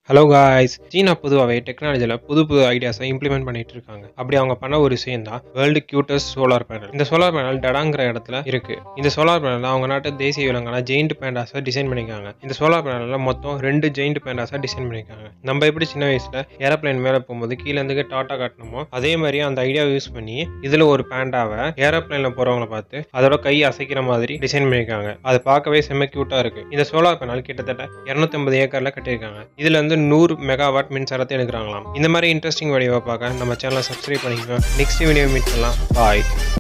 hello guys சீனா பொதுவாகவே டெக்னாலஜியில் புது புது ஐடியாஸை இம்ப்ளிமெண்ட் பண்ணிட்டு இருக்காங்க அப்படி அவங்க பண்ண ஒரு விஷயம் தான் வேர்ல்டு கியூட்டஸ்ட் சோலார் பேனல் இந்த சோலார் பேனல் டடாங்கிற இடத்துல இருக்கு இந்த சோலார் பேனல் அவங்க நாட்டு தேசிய விலங்கான ஜெயிண்ட் பேண்டாஸை டிசைன் பண்ணியிருக்காங்க இந்த சோலார் பேனலில் மொத்தம் ரெண்டு ஜெயிண்ட் பேண்டாஸை டிசைன் பண்ணியிருக்காங்க நம்ம எப்படி சின்ன வயசுல ஏரோப்ளேன் மேலே போகும்போது கீழே இருந்து டாட்டா காட்டணுமோ அதே மாதிரி அந்த ஐடியாவை யூஸ் பண்ணி இதில் ஒரு பேண்டாவை ஏரோப்ளேனில் போகிறவங்கள பார்த்து அதோட கை அசைக்கிற மாதிரி டிசைன் பண்ணியிருக்காங்க அது பார்க்கவே செம்ம க்யூட்டாக இருக்கு இந்த சோலார் பேனல் கிட்டத்தட்ட 250 ஏக்கர்ல கட்டியிருக்காங்க இதுல இருந்து நூறு மெகாவாட் மின்சாரத்தை எடுக்கிறாங்களாம் இந்த மாதிரி இன்ட்ரெஸ்டிங் வீடியோவை பார்க்க நம்ம சேனலை சப்ஸ்கிரைப் பண்ணிக்கோங்க நெக்ஸ்ட் வீடியோ மீட் பண்ணலாம் பாய்